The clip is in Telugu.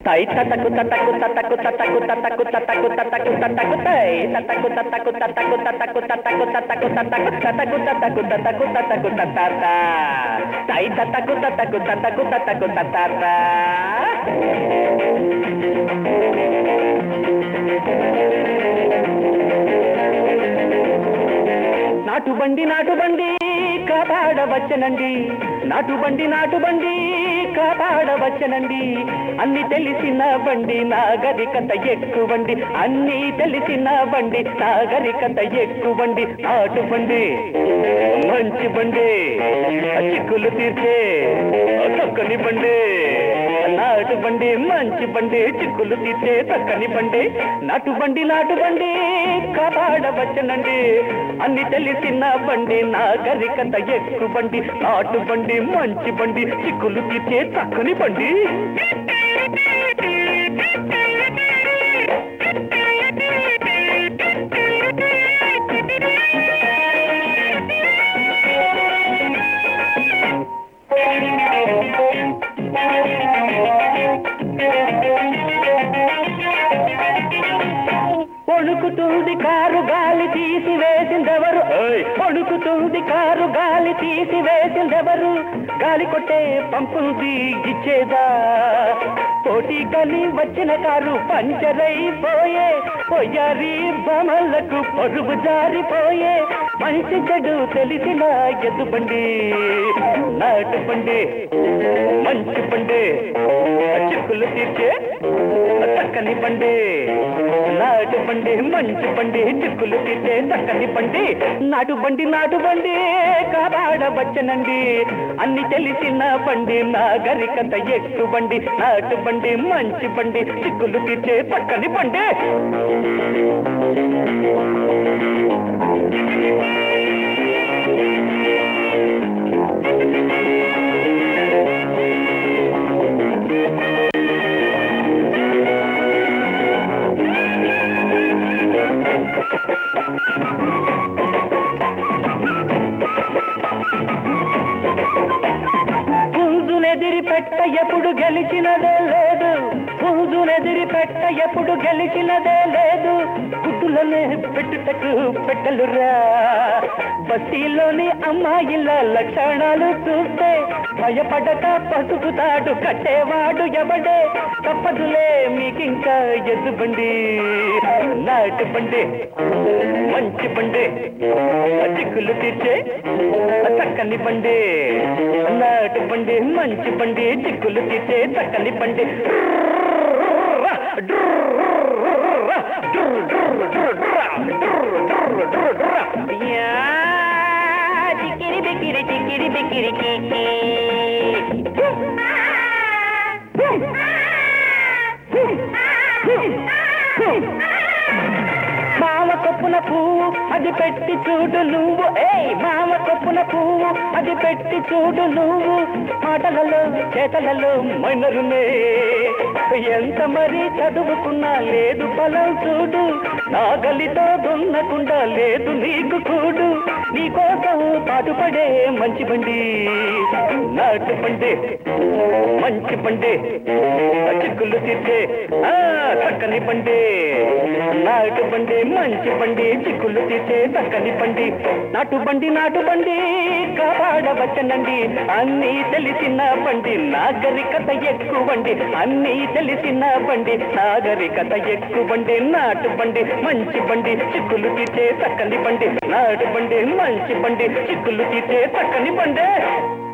తై తతకు తతకు తతకు తతకు తతకు తతకు తతకు తతకు తై తతకు తతకు తతకు తతకు తతకు తతకు తతకు తతకు తతకు తతకు తతకు తతత తై తతకు తతకు తతకు తతకు తతత నాటు బండి నాటు బండి కాపాడవచ్చనండి నాటు బండి నాటు బండి కాపాడవచ్చనండి అన్ని తెలిసిన బండి నాగరికత ఎక్కువండి అన్ని తెలిసిన బండి నాగరికత ఎక్కువండి నాటు బండి మంచి బండి చిక్కులు తీర్చే చక్కని బండి నాటు బండి మంచి బండి చిక్కులు తీర్చే చక్కని బండి నాటు బండి నాటు బండి కాపాడవచ్చనండి అన్ని తెలిసిన బండి నాగరికత ఎక్కువ బండి నాటు బండి మంచి బండి చిక్కులు తీర్చే చక్కని బండి వణుకుతుంది కారు గాలి తీసి వేసిందెవరు ఓయ్! వణుకుతుంది కారు గాలి తీసి వేసిందెవరు గాలి కొట్టే పంపుంది ఇచ్చేదా పోటీ కలి వచ్చిన కారు పంచరైపోయే పొయ్యారి బమలకు పరుగు జారిపోయే మంచి చెడు తెలిసిన ఎద్దు బండి నాటు బండి మంచి బండి చిక్కులు తీర్చే చక్కని బండి నాటు బండి మంచి బండి చిక్కులు తీసే చక్కని బండి నాటు బండి నాటు బండి కాపాడవచ్చనండి అన్ని తెలిసిన బండి నాగరికత ఎక్కువ బండి నాటు బండి మంచి బండి చిక్కులు తీర్చే చక్కని బండి పుంజునెదిరి పెట్ట ఎప్పుడు గెలిచినదే లేదు పుంజునెదిరి పెట్ట ఎప్పుడు గెలిచినదే లేదు గుడ్డులనే పెట్టుటకు పెట్టలురా బస్తీలోని అమ్మాయిల లక్షణాలు చూస్తే భయపడక పసుపుతాడు కట్టేవాడు ఎవడే తప్పదులే మీకింకా ఎద్దుబండి నాటు బండి మంచి బండి చిక్కులు తీర్చే చక్కని బండి నాటు బండి మంచి బండి చిక్కులు తీర్చే చక్కని బండి యా, చిక్కిరి బిక్కిరి చిక్కిరి బిక్కిరి కిక్కి. మామ కొప్పున పువ్వు అది పెట్టి చూడు నువ్వు ఏయ్ మామ కొప్పున పువ్వు అది పెట్టి చూడు నువ్వు మాటలలో చేతలలో మైనరునే ఎంత మరి చదువుకున్నా లేదు ఫలం చూడు నాగలితో దున్నకుండా లేదు నీకు కూడు నీకోసం పాటుపడే మంచి బండి నాటు బండి మంచి బండి చిక్కులు తీర్చే ఆ, చక్కని బండి నాటు బండి మంచి బండి చిక్కులు తీర్చే చక్కని బండి నాటు బండి నాటు బండి కాపాడవచ్చనండి అన్నీ తెలిసిన బండి నాగరికత ఎక్కువండి అన్నీ తెలిసిన బండి నాగరికత ఎక్కువండి నాటు బండి మంచి బండి చిక్కులు తీర్చే చక్కని బండి నాటు బండి మంచి బండి చిక్కులు తీర్చే చక్కని బండి